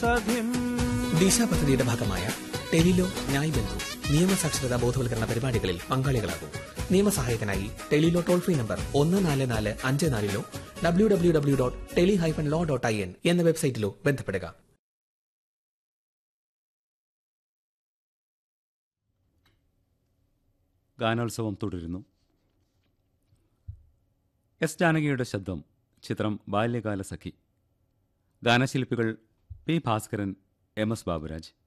സഖ്യം ദിശ പദ്ധതിയുടെ ഭാഗമായ ടെലിലോ ന്യായ് ബന്ധു നിയമസാക്ഷരതാ ബോധവൽക്കരണ പരിപാടികളിൽ പങ്കാളികളാകൂ നിയമസഹായത്തിനായി ടെലിലോ ടോൾ ഫ്രീ നമ്പർ ഒന്ന് നാല് നാല് അഞ്ച് നാലിലോ W W W dot tele hyphen law dot I N എന്ന വെബ്സൈറ്റിലോ ബന്ധപ്പെടുക ഗാനോത്സവം തുടരുന്നു എസ് ജാനകിയുടെ ശബ്ദം ചിത്രം ബാല്യകാല സഖി ഗാനശില്പികൾ P Bhaskaran M S Baburaj